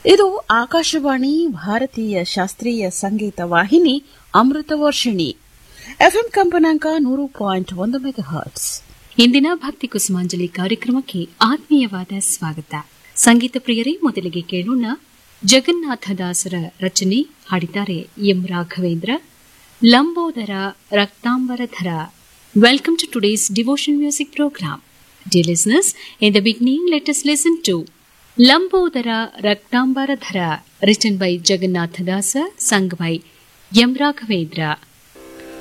ಇದು ಆಕಾಶವಾಣಿ ಭಾರತೀಯ ಶಾಸ್ತ್ರೀಯ ಸಂಗೀತ ವಾಹಿನಿ ಅಮೃತ ವರ್ಷಿಣಿ ಎಫ್ಎಂ ಕಂಪನಾಂಕ ನೂರು ಪಾಯಿಂಟ್ ಒಂದು ಮೆಗಾ ಹರ್ಟ್ಸ್ ಇಂದಿನ ಭಕ್ತಿ ಕುಸುಮಾಂಜಲಿ ಕಾರ್ಯಕ್ರಮಕ್ಕೆ ಆತ್ಮೀಯವಾದ ಸ್ವಾಗತ ಸಂಗೀತ ಪ್ರಿಯರೇ ಮೊದಲಿಗೆ ಕೇಳೋಣ ಜಗನ್ನಾಥದಾಸರ ರಚನೆ ಹಾಡಿದ್ದಾರೆ ಎಂ ರಾಘವೇಂದ್ರ ಲಂಬೋದರ ರಕ್ತಾಂಬರಧರ welcome to today's devotion music programme Dear listeners, in the beginning, let us listen to Lambodara Raktambaradhara, written by Jagannatha Dasa, sung by Yam Raghavendra.